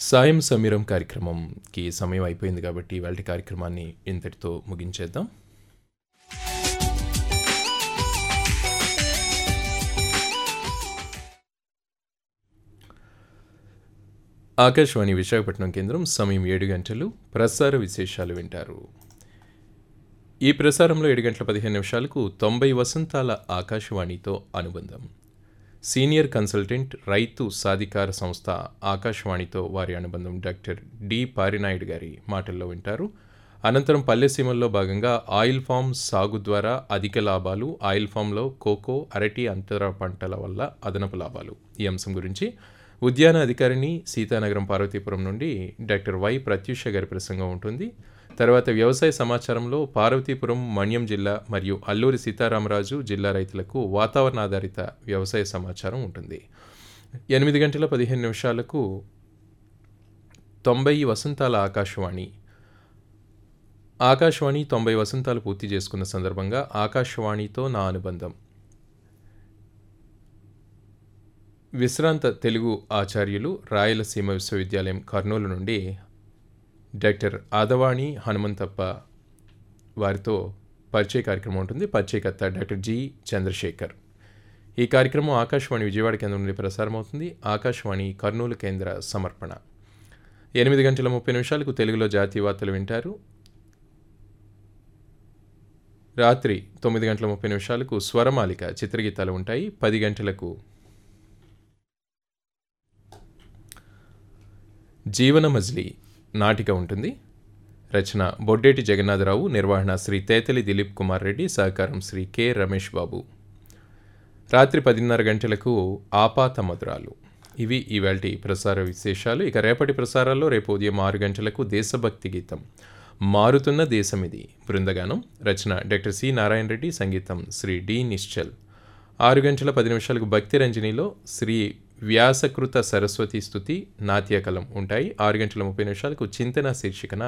సాయం సమీరం కార్యక్రమంకి సమయం అయిపోయింది కాబట్టి ఇవాళ కార్యక్రమాన్ని ఇంతటితో ముగించేద్దాం ఆకాశవాణి విశాఖపట్నం కేంద్రం సమయం ఏడు గంటలు ప్రసార విశేషాలు వింటారు ఈ ప్రసారంలో ఏడు గంటల పదిహేను నిమిషాలకు తొంభై వసంతాల ఆకాశవాణితో అనుబంధం సీనియర్ కన్సల్టెంట్ రైతు సాధికార సంస్థ ఆకాశవాణితో వారి అనుబంధం డాక్టర్ డి పారినాయుడు గారి మాటల్లో వింటారు అనంతరం పల్లెసీమల్లో భాగంగా ఆయిల్ ఫామ్ సాగు ద్వారా అధిక లాభాలు ఆయిల్ ఫామ్లో కోకో అరటి అంతర పంటల వల్ల అదనపు లాభాలు ఈ అంశం గురించి ఉద్యాన అధికారిని సీతానగరం పార్వతీపురం నుండి డాక్టర్ వై ప్రత్యూష గారి ప్రసంగం ఉంటుంది తర్వాత వ్యవసాయ సమాచారంలో పార్వతీపురం మన్యం జిల్లా మరియు అల్లూరి సీతారామరాజు జిల్లా రైతులకు వాతావరణ ఆధారిత వ్యవసాయ సమాచారం ఉంటుంది ఎనిమిది గంటల పదిహేను నిమిషాలకు తొంభై వసంతాల ఆకాశవాణి ఆకాశవాణి తొంభై వసంతాలు పూర్తి చేసుకున్న సందర్భంగా ఆకాశవాణితో నా అనుబంధం విశ్రాంత తెలుగు ఆచార్యులు రాయలసీమ విశ్వవిద్యాలయం కర్నూలు నుండి డాక్టర్ ఆదవాణి హనుమంతప్ప వారితో పరిచయ కార్యక్రమం ఉంటుంది పరిచయకర్త డాక్టర్ జి చంద్రశేఖర్ ఈ కార్యక్రమం ఆకాశవాణి విజయవాడ కేంద్రం నుండి ప్రసారం అవుతుంది ఆకాశవాణి కర్నూలు కేంద్ర సమర్పణ ఎనిమిది గంటల ముప్పై నిమిషాలకు తెలుగులో జాతీయ వార్తలు వింటారు రాత్రి తొమ్మిది గంటల ముప్పై నిమిషాలకు స్వరమాలిక చిత్రగీతాలు ఉంటాయి పది గంటలకు జీవన మజిలీ నాటిక ఉంటుంది రచన బొడ్డేటి జగన్నాథరావు నిర్వహణ శ్రీ తేతలి దిలీప్ కుమార్ రెడ్డి సహకారం శ్రీ కె రమేష్ బాబు రాత్రి పదిన్నర గంటలకు ఆపాత మధురాలు ఇవి ఇవాల్టి ప్రసార విశేషాలు ఇక రేపటి ప్రసారాల్లో రేపు ఉదయం ఆరు గంటలకు దేశభక్తి గీతం మారుతున్న దేశం ఇది బృందగానం రచన డాక్టర్ సి నారాయణ రెడ్డి సంగీతం శ్రీ డి నిశ్చల్ ఆరు గంటల పది నిమిషాలకు భక్తి రంజనిలో శ్రీ వ్యాసకృత సరస్వతి స్థుతి నాట్యకలం ఉంటాయి ఆరు గంటల ముప్పై నిమిషాలకు చింతన శీర్షికన